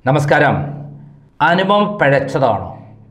നമസ്കാരം അനുപം പിഴച്ചതാണോ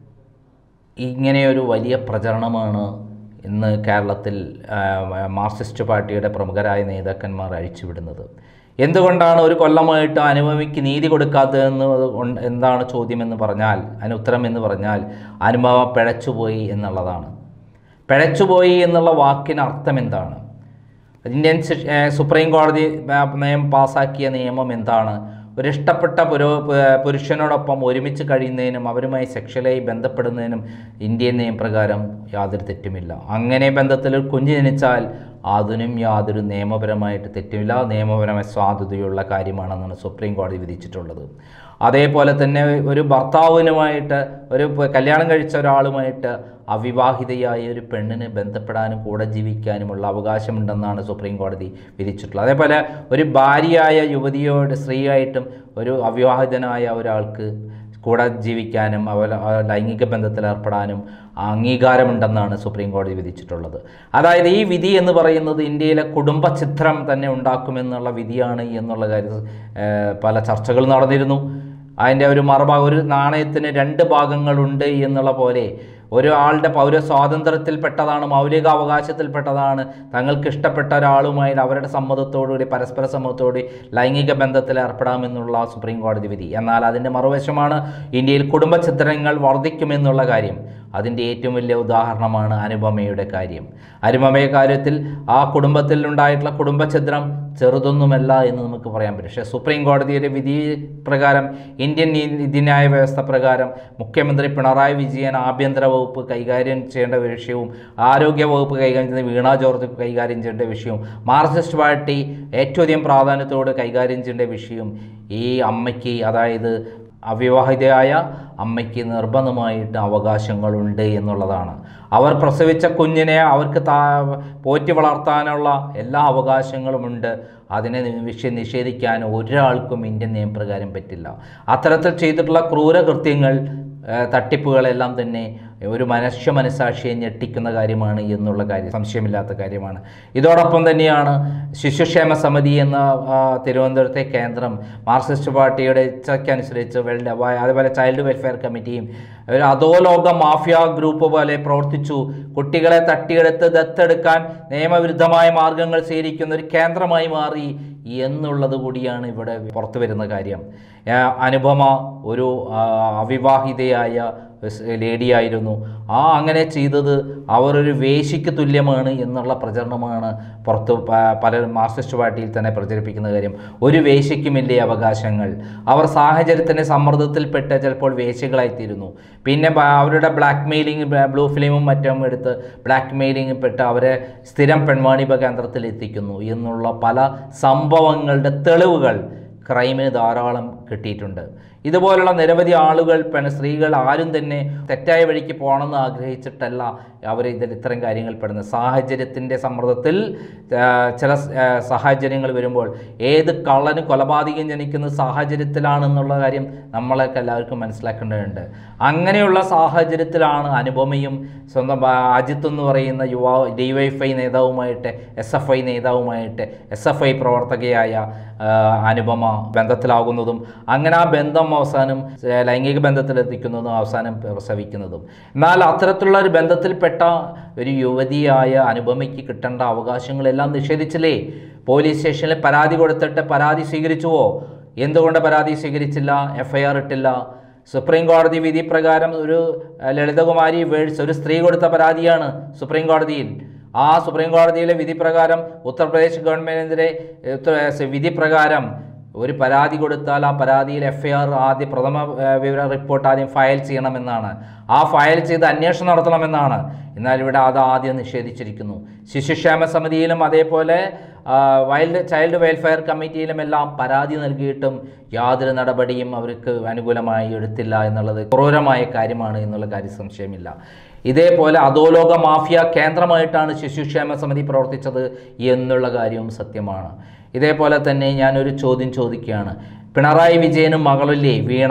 ഇങ്ങനെയൊരു വലിയ പ്രചരണമാണ് ഇന്ന് കേരളത്തിൽ ആ, മാർക്സിസ്റ്റ് പാർട്ടിയുടെ പ്രമുഖരായ നേതാക്കന്മാർ അഴിച്ചുവിടുന്നത് എന്തുകൊണ്ടാണ് ഒരു കൊല്ലമായിട്ട് അനുപമയ്ക്ക് നീതി കൊടുക്കാത്തതെന്ന് കൊണ്ട് എന്താണ് ചോദ്യമെന്ന് പറഞ്ഞാൽ അതിന് ഉത്തരം എന്ന് പറഞ്ഞാൽ അനുപമ പിഴച്ചുപോയി എന്നുള്ളതാണ് പിഴച്ചുപോയി എന്നുള്ള വാക്കിന് അർത്ഥം എന്താണ് ഇന്ത്യൻ സി- ഏ, സുപ്രീം കോടതി ആ, നിയമം പാസാക്കിയ നിയമം എന്താണ് ഒരു ഇഷ്ടപ്പെട്ട പുരോ പു- പുരുഷനോടൊപ്പം ഒരുമിച്ച് കഴിയുന്നതിനും അവരുമായി സെക്ഷലായി ബന്ധപ്പെടുന്നതിനും ഇന്ത്യൻ നിയമപ്രകാരം യാതൊരു തെറ്റുമില്ല അങ്ങനെ ബന്ധത്തിൽ ഒരു കുഞ്ഞ് ജനിച്ചാൽ അതിനും യാതൊരു നിയമപരമായിട്ട് തെറ്റുമില്ല നിയമപരമായ സാധുതയുള്ള കാര്യമാണെന്നാണ് സുപ്രീം കോടതി വിധിച്ചിട്ടുള്ളത് അതേപോലെ തന്നെ ഒരു ഭർത്താവിനുമായിട്ട് ഒരു പ- കല്യാണം കഴിച്ച ഒരാളുമായിട്ട് അവിവാഹിതയായ ഒരു പെണ്ണിന് ബന്ധപ്പെടാനും കൂടെ ജീവിക്കാനുമുള്ള അവകാശമുണ്ടെന്നാണ് സുപ്രീം കോടതി വിധിച്ചിട്ടുള്ളത് അതേപോലെ ഒരു ഭാര്യയായ യുവതിയോട് സ്ത്രീയായിട്ടും ഒരു അവിവാഹിതനായ ഒരാൾക്ക് കൂടെ ജീവിക്കാനും അവ ലൈംഗിക ബന്ധത്തിൽ ഏർപ്പെടാനും അംഗീകാരമുണ്ടെന്നാണ് സുപ്രീം കോടതി വിധിച്ചിട്ടുള്ളത് അതായത് ഈ വിധി എന്ന് പറയുന്നത് ഇന്ത്യയിലെ കുടുംബ ചിത്രം തന്നെ ഉണ്ടാക്കുമെന്നുള്ള വിധിയാണ് എന്നുള്ള കാര്യം ഏഹ്, പല ചർച്ചകൾ നടന്നിരുന്നു അതിൻ്റെ ഒരു മറുഭാഗം ഒരു നാണയത്തിന് രണ്ട് ഭാഗങ്ങളുണ്ട് എന്നുള്ള പോലെ ഒരാളുടെ പൗര സ്വാതന്ത്ര്യത്തിൽപ്പെട്ടതാണ് മൗലിക അവകാശത്തിൽപ്പെട്ടതാണ് തങ്ങൾക്ക് ഇഷ്ടപ്പെട്ട ഒരാളുമായി അവരുടെ സമ്മതത്തോടുകൂടി പരസ്പര സമ്മതത്തോടുകൂടി ലൈംഗിക ബന്ധത്തിൽ ഏർപ്പെടാമെന്നുള്ള സുപ്രീം കോടതി വിധി എന്നാൽ അതിൻ്റെ മറുവശമാണ് ഇന്ത്യയിൽ കുടുംബ ചിത്രങ്ങൾ വർദ്ധിക്കുമെന്നുള്ള കാര്യം അതിൻ്റെ ഏറ്റവും വലിയ ഉദാഹരണമാണ് അനുപമയുടെ കാര്യം അനുപമയുടെ കാര്യത്തിൽ ആ കുടുംബത്തിൽ ഉണ്ടായിട്ടുള്ള കുടുംബഛിദ്രം ചെറുതൊന്നുമല്ല എന്ന് നമുക്ക് പറയാൻ പറ്റും പക്ഷേ സുപ്രീം കോടതിയുടെ വിധി പ്രകാരം ഇന്ത്യൻ നീ- നീതിന്യായ വ്യവസ്ഥ പ്രകാരം മുഖ്യമന്ത്രി പിണറായി വിജയൻ ആഭ്യന്തര വകുപ്പ് കൈകാര്യം ചെയ്യേണ്ട ഒരു വിഷയവും ആരോഗ്യ വകുപ്പ് കൈകാര്യം ചെയ്യുന്ന വീണ ജോർജ് കൈകാര്യം ചെയ്യേണ്ട വിഷയവും മാർക്സിസ്റ്റ് പാർട്ടി ഏറ്റവും അധികം പ്രാധാന്യത്തോടെ കൈകാര്യം ചെയ്യേണ്ട വിഷയവും ഈ അമ്മയ്ക്ക് അതായത് അവിവാഹിതയായ അമ്മയ്ക്ക് നിർബന്ധമായിട്ട് അവകാശങ്ങളുണ്ട് എന്നുള്ളതാണ് അവർ പ്രസവിച്ച കുഞ്ഞിനെ അവർക്ക് താ പോറ്റി വളർത്താനുള്ള എല്ലാ അവകാശങ്ങളുമുണ്ട് അതിനെ വിഷയം നിഷേധിക്കാൻ ഒരാൾക്കും ഇന്ത്യൻ നിയമപ്രകാരം പറ്റില്ല അത്തരത്തിൽ ചെയ്തിട്ടുള്ള ക്രൂരകൃത്യങ്ങൾ ഏഹ്, തട്ടിപ്പുകളെല്ലാം തന്നെ ഒരു മനുഷ്യ മനസാക്ഷിയെ ഞെട്ടിക്കുന്ന കാര്യമാണ് എന്നുള്ള കാര്യം സംശയമില്ലാത്ത കാര്യമാണ് ഇതോടൊപ്പം തന്നെയാണ് ശിശുക്ഷേമ സമിതി എന്ന ആ, തിരുവനന്തപുരത്തെ കേന്ദ്രം മാർക്സിസ്റ്റ് പാർട്ടിയുടെ ഇച്ഛയ്ക്കനുസരിച്ച് വെൽഡ് അതുപോലെ ചൈൽഡ് വെൽഫെയർ കമ്മിറ്റിയും ഒരു അധോലോക മാഫിയ ഗ്രൂപ്പ് പോലെ പ്രവർത്തിച്ചു കുട്ടികളെ തട്ടിയെടുത്ത് ദത്തെടുക്കാൻ നിയമവിരുദ്ധമായ മാർഗങ്ങൾ സ്വീകരിക്കുന്ന ഒരു കേന്ദ്രമായി മാറി എന്നുള്ളത് കൂടിയാണ് ഇവിടെ പുറത്തു വരുന്ന കാര്യം ആ, അനുപമ ഒരു ആ, അവിവാഹിതയായ സ് ലേഡിയായിരുന്നു ആ അങ്ങനെ ചെയ്തത് അവർ ഒരു വേശിക്ക് തുല്യമാണ് എന്നുള്ള പ്രചരണമാണ് പുറത്ത് പ- പല മാർക്സിസ്റ്റ് പാർട്ടിയിൽ തന്നെ പ്രചരിപ്പിക്കുന്ന കാര്യം ഒരു വേശിക്കുമില്ലേ അവകാശങ്ങൾ അവർ സാഹചര്യത്തിൻ്റെ സമ്മർദ്ദത്തിൽപ്പെട്ട് ചിലപ്പോൾ വേശികളായിത്തീരുന്നു പിന്നെ ബ- അവരുടെ ബ്ലാക്ക് മെയിലിംഗ് ബ്ലൂ ഫിലിമും മറ്റും എടുത്ത് ബ്ലാക്ക് മെയിലിംഗ് പെട്ട് അവരെ സ്ഥിരം പെൺവാണിഭ കേന്ദ്രത്തിൽ എത്തിക്കുന്നു എന്നുള്ള പല സംഭവങ്ങളുടെ തെളിവുകൾ ക്രൈമിന് ധാരാളം കിട്ടിയിട്ടുണ്ട് ഇതുപോലുള്ള നിരവധി ആളുകൾ പെൺ സ്ത്രീകൾ ആരും തന്നെ തെറ്റായ വഴിക്ക് പോകണമെന്ന് ആഗ്രഹിച്ചിട്ടല്ല അവർ ഇതിൽ ഇത്തരം കാര്യങ്ങൾ പെടുന്നത് സാഹചര്യത്തിൻ്റെ സമ്മർദ്ദത്തിൽ ആ, ചില സ്- ആ, സാഹചര്യങ്ങൾ വരുമ്പോൾ ഏത് കള്ളന് കൊലപാതകം ജനിക്കുന്ന സാഹചര്യത്തിലാണെന്നുള്ള കാര്യം നമ്മളൊക്കെ എല്ലാവർക്കും മനസ്സിലാക്കേണ്ടതുണ്ട് അങ്ങനെയുള്ള സാഹചര്യത്തിലാണ് അനുപമയും സ്വന്തം ആ, അജിത്ത് എന്ന് പറയുന്ന യുവാവ് ഡി വൈ എഫ് ഐ നേതാവുമായിട്ട് എസ് എഫ് ഐ നേതാവുമായിട്ട് എസ് എഫ് ഐ പ്രവർത്തകയായ ആ, അനുപമ ബന്ധത്തിലാകുന്നതും അങ്ങനെ ആ ബന്ധം അവസാനം ഏ, ലൈംഗിക ബന്ധത്തിലെത്തിക്കുന്നതും അവസാനം പ്രസവിക്കുന്നതും എന്നാൽ അത്തരത്തിലുള്ള ഒരു ബന്ധത്തിൽപ്പെട്ട ഒരു യുവതിയായ അനുപമയ്ക്ക് കിട്ടേണ്ട അവകാശങ്ങളെല്ലാം നിഷേധിച്ചില്ലേ പോലീസ് സ്റ്റേഷനിൽ പരാതി കൊടുത്തിട്ട് പരാതി സ്വീകരിച്ചുവോ എന്തുകൊണ്ട് പരാതി സ്വീകരിച്ചില്ല എഫ് ഐ ആർ ഇട്ടില്ല സുപ്രീം കോടതി വിധി പ്രകാരം ഒരു അഹ്, ലളിതകുമാരി വേഴ്സ് ഒരു സ്ത്രീ കൊടുത്ത പരാതിയാണ് സുപ്രീം കോടതിയിൽ ആ സുപ്രീം കോടതിയിലെ വിധി പ്രകാരം ഉത്തർപ്രദേശ് ഗവൺമെൻറ്റിനെതിരെ ഉത്ത- വിധി പ്രകാരം ഒരു പരാതി കൊടുത്താൽ ആ പരാതിയിൽ എഫ് ഐ ആർ ആദ്യം പ്രഥമ ഏഹ്, വിവര റിപ്പോർട്ട് ആദ്യം ഫയൽ ചെയ്യണമെന്നാണ് ആ ഫയൽ ചെയ്ത് അന്വേഷണം നടത്തണമെന്നാണ് എന്നാൽ ഇവിടെ അത് ആദ്യം നിഷേധിച്ചിരിക്കുന്നു ശിശുക്ഷേമ സമിതിയിലും അതേപോലെ ആ, വൈൽഡ് ചൈൽഡ് വെൽഫെയർ കമ്മിറ്റിയിലുമെല്ലാം പരാതി നൽകിയിട്ടും യാതൊരു നടപടിയും അവർക്ക് അനുകൂലമായി എടുത്തില്ല എന്നുള്ളത് ക്രൂരമായ കാര്യമാണ് എന്നുള്ള കാര്യം സംശയമില്ല ഇതേപോലെ അധോലോക മാഫിയ കേന്ദ്രമായിട്ടാണ് ശിശുക്ഷേമ സമിതി പ്രവർത്തിച്ചത് എന്നുള്ള കാര്യവും സത്യമാണ് ഇതേപോലെ തന്നെ ഞാനൊരു ചോദ്യം ചോദിക്കുകയാണ് പിണറായി വിജയനും മകളില്ലേ വീണ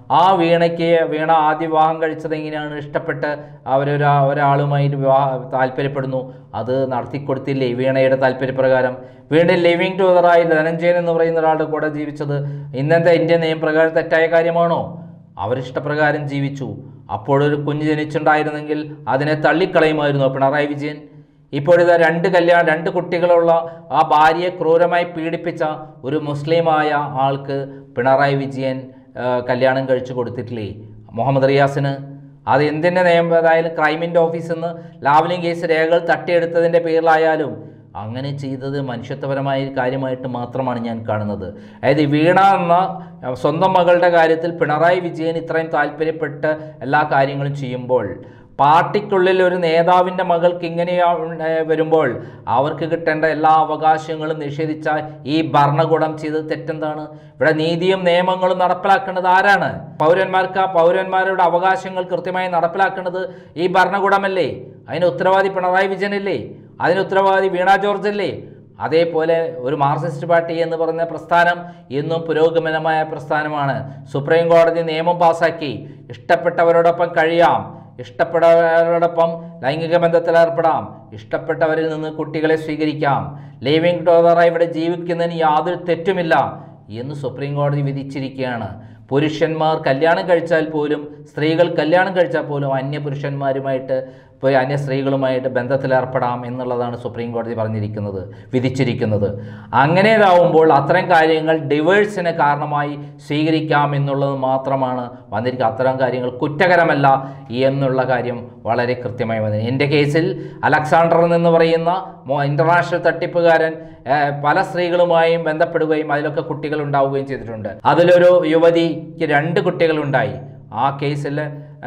ആ വീണയ്ക്ക് വീണ ആദ്യ വിവാഹം കഴിച്ചത് എങ്ങനെയാണ് ഇഷ്ടപ്പെട്ട് അവരൊരാ ഒരാളുമായിട്ട് വിവാഹ താല്പര്യപ്പെടുന്നു അത് നടത്തിക്കൊടുത്തില്ലേ വീണയുടെ താല്പര്യപ്രകാരം വീണ്ടും ലിവിങ് ടുഗദറായി ധനഞ്ജയൻ എന്ന് പറയുന്ന ഒരാളുടെ കൂടെ ജീവിച്ചത് ഇന്നത്തെ ഇന്ത്യൻ നിയമപ്രകാരം തെറ്റായ കാര്യമാണോ അവരിഷ്ടപ്രകാരം ജീവിച്ചു അപ്പോഴൊരു കുഞ്ഞ് ജനിച്ചുണ്ടായിരുന്നെങ്കിൽ അതിനെ തള്ളിക്കളയുമായിരുന്നു പിണറായി വിജയൻ ഇപ്പോഴിതാ രണ്ട് കല്യാണം രണ്ട് കുട്ടികളുള്ള ആ ഭാര്യയെ ക്രൂരമായി പീഡിപ്പിച്ച ഒരു മുസ്ലിമായ ആൾക്ക് പിണറായി വിജയൻ ആ, കല്യാണം കഴിച്ചു കൊടുത്തിട്ടില്ലേ മുഹമ്മദ് റിയാസിന് അത് എന്തിൻ്റെ നിയമം അതായാലും ക്രൈമിൻ്റെ ഓഫീസിൽ നിന്ന് ലാവലിംഗ് കേസ് രേഖകൾ തട്ടിയെടുത്തതിൻ്റെ പേരിലായാലും അങ്ങനെ ചെയ്തത് മനുഷ്യത്വപരമായ ഒരു കാര്യമായിട്ട് മാത്രമാണ് ഞാൻ കാണുന്നത് അതായത് വീണ എന്ന സ്വന്തം മകളുടെ കാര്യത്തിൽ പിണറായി വിജയൻ ഇത്രയും താല്പര്യപ്പെട്ട് എല്ലാ കാര്യങ്ങളും ചെയ്യുമ്പോൾ പാർട്ടിക്കുള്ളിൽ ഒരു നേതാവിൻ്റെ മകൾക്ക് ഇങ്ങനെ വരുമ്പോൾ അവർക്ക് കിട്ടേണ്ട എല്ലാ അവകാശങ്ങളും നിഷേധിച്ച ഈ ഭരണകൂടം ചെയ്തത് തെറ്റെന്താണ് ഇവിടെ നീതിയും നിയമങ്ങളും നടപ്പിലാക്കേണ്ടത് ആരാണ് പൗരന്മാർക്ക് ആ പൗരന്മാരുടെ അവകാശങ്ങൾ കൃത്യമായി നടപ്പിലാക്കേണ്ടത് ഈ ഭരണകൂടമല്ലേ അതിന് ഉത്തരവാദി പിണറായി വിജയനല്ലേ അതിന് ഉത്തരവാദി വീണ ജോർജ് അല്ലേ അതേപോലെ ഒരു മാർക്സിസ്റ്റ് പാർട്ടി എന്ന് പറഞ്ഞ പ്രസ്ഥാനം ഇന്നും പുരോഗമനമായ പ്രസ്ഥാനമാണ് സുപ്രീം കോടതി നിയമം പാസാക്കി ഇഷ്ടപ്പെട്ടവരോടൊപ്പം കഴിയാം ഇഷ്ടപ്പെട്ടവരോടൊപ്പം ലൈംഗിക ബന്ധത്തിൽ ഏർപ്പെടാം ഇഷ്ടപ്പെട്ടവരിൽ നിന്ന് കുട്ടികളെ സ്വീകരിക്കാം ലിവിങ് ടോതറായി ഇവിടെ ജീവിക്കുന്നതിന് യാതൊരു തെറ്റുമില്ല എന്ന് സുപ്രീം കോടതി വിധിച്ചിരിക്കുകയാണ് പുരുഷന്മാർ കല്യാണം കഴിച്ചാൽ പോലും സ്ത്രീകൾ കല്യാണം കഴിച്ചാൽ പോലും അന്യ പുരുഷന്മാരുമായിട്ട് പോയി അന്യ സ്ത്രീകളുമായിട്ട് ബന്ധത്തിലേർപ്പെടാം എന്നുള്ളതാണ് സുപ്രീം കോടതി പറഞ്ഞിരിക്കുന്നത് വിധിച്ചിരിക്കുന്നത് അങ്ങനെതാവുമ്പോൾ അത്തരം കാര്യങ്ങൾ ഡിവേഴ്സിന് കാരണമായി സ്വീകരിക്കാം എന്നുള്ളത് മാത്രമാണ് വന്നിരിക്കുക അത്തരം കാര്യങ്ങൾ കുറ്റകരമല്ല എന്നുള്ള കാര്യം വളരെ കൃത്യമായി വന്നു എൻ്റെ കേസിൽ അലക്സാണ്ടർ എന്ന് പറയുന്ന മോ- ഇൻ്റർനാഷണൽ തട്ടിപ്പുകാരൻ ഏഹ്, പല സ്ത്രീകളുമായും ബന്ധപ്പെടുകയും അതിലൊക്കെ കുട്ടികൾ ഉണ്ടാവുകയും ചെയ്തിട്ടുണ്ട് അതിലൊരു യുവതിക്ക് രണ്ട് കുട്ടികളുണ്ടായി ആ കേസിൽ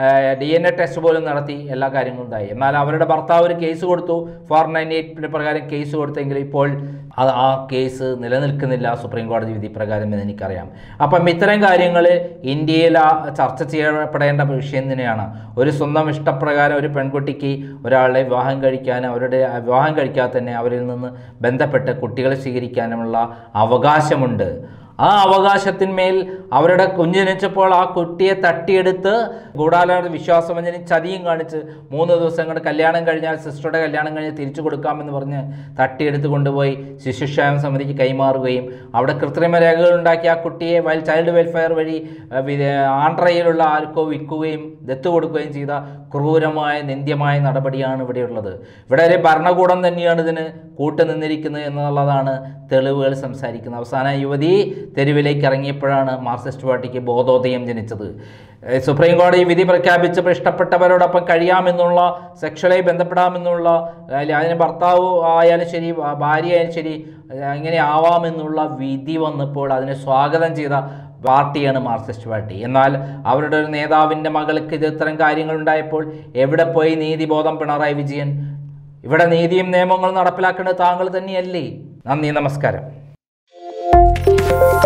ഡി എൻ എ ടെസ്റ്റ് പോലും നടത്തി എല്ലാ കാര്യങ്ങളും ഉണ്ടായി എന്നാൽ അവരുടെ ഭർത്താവ് ഒരു കേസ് കൊടുത്തു ഫോർ നയൻറ്റി എയ്റ്റ് പ്രകാരം കേസ് കൊടുത്തെങ്കിൽ ഇപ്പോൾ അത് ആ കേസ് നിലനിൽക്കുന്നില്ല സുപ്രീം കോടതി വിധി പ്രകാരം എന്ന് എനിക്കറിയാം അപ്പം ഇത്തരം കാര്യങ്ങൾ ഇന്ത്യയിൽ ആ ചർച്ച ചെയ്യപ്പെടേണ്ട വിഷയം തന്നെയാണ് ഒരു സ്വന്തം ഇഷ്ടപ്രകാരം ഒരു പെൺകുട്ടിക്ക് ഒരാളെ വിവാഹം കഴിക്കാനും അവരുടെ ആ വിവാഹം കഴിക്കാതെ തന്നെ അവരിൽ നിന്ന് ബന്ധപ്പെട്ട് കുട്ടികളെ സ്വീകരിക്കാനുമുള്ള അവകാശമുണ്ട് ആ അവകാശത്തിന്മേൽ അവരുടെ കുഞ്ഞ് ജനിച്ചപ്പോൾ ആ കുട്ടിയെ തട്ടിയെടുത്ത് ഗൂഢാലോചന വിശ്വാസവഞ്ചനയും ചതിയും കാണിച്ച് മൂന്ന് ദിവസം കൊണ്ട് കല്യാണം കഴിഞ്ഞാൽ സിസ്റ്ററുടെ കല്യാണം കഴിഞ്ഞ് തിരിച്ചു കൊടുക്കാമെന്ന് പറഞ്ഞ് തട്ടിയെടുത്ത് കൊണ്ടുപോയി ശിശുക്ഷേമ സമിതിക്ക് കൈമാറുകയും അവിടെ കൃത്രിമ രേഖകൾ ഉണ്ടാക്കി ആ കുട്ടിയെ വൈൽ ചൈൽഡ് വെൽഫെയർ വഴി അഹ് വിദേ- ആന്ധ്രയിലുള്ള ആർക്കോ വിൽക്കുകയും ദത്ത് കൊടുക്കുകയും ചെയ്ത ക്രൂരമായ നിന്ദ്യമായ നടപടിയാണ് ഇവിടെയുള്ളത് ഇവിടെ ഒരു ഭരണകൂടം തന്നെയാണ് ഇതിന് കൂട്ടുനിന്നിരിക്കുന്നത് എന്നുള്ളതാണ് തെളിവുകൾ സംസാരിക്കുന്നത് അവസാന യുവതി തെരുവിലേക്ക് ഇറങ്ങിയപ്പോഴാണ് മാർക്സിസ്റ്റ് പാർട്ടിക്ക് ബോധോദയം ജനിച്ചത് ഏഹ് സുപ്രീം കോടതി വിധി പ്രഖ്യാപിച്ചപ്പോൾ ഇഷ്ടപ്പെട്ടവരോടൊപ്പം കഴിയാമെന്നുള്ള സെക്ഷലായി ബന്ധപ്പെടാമെന്നുള്ള അല്ലെ അതിന് ഭർത്താവ് ആയാലും ശരി ഭ- ഭാര്യ ആയാലും ശരി ഏഹ് അങ്ങനെ ആവാമെന്നുള്ള വിധി വന്നപ്പോൾ അതിനെ സ്വാഗതം ചെയ്ത പാർട്ടിയാണ് മാർക്സിസ്റ്റ് പാർട്ടി എന്നാൽ അവരുടെ ഒരു നേതാവിൻ്റെ മകൾക്ക് ഇത് ഇത്തരം കാര്യങ്ങൾ ഉണ്ടായപ്പോൾ എവിടെ പോയി നീതിബോധം പിണറായി വിജയൻ ഇവിടെ നീതിയും നിയമങ്ങളും നടപ്പിലാക്കേണ്ടത് താങ്കൾ തന്നെയല്ലേ നന്ദി നമസ്കാരം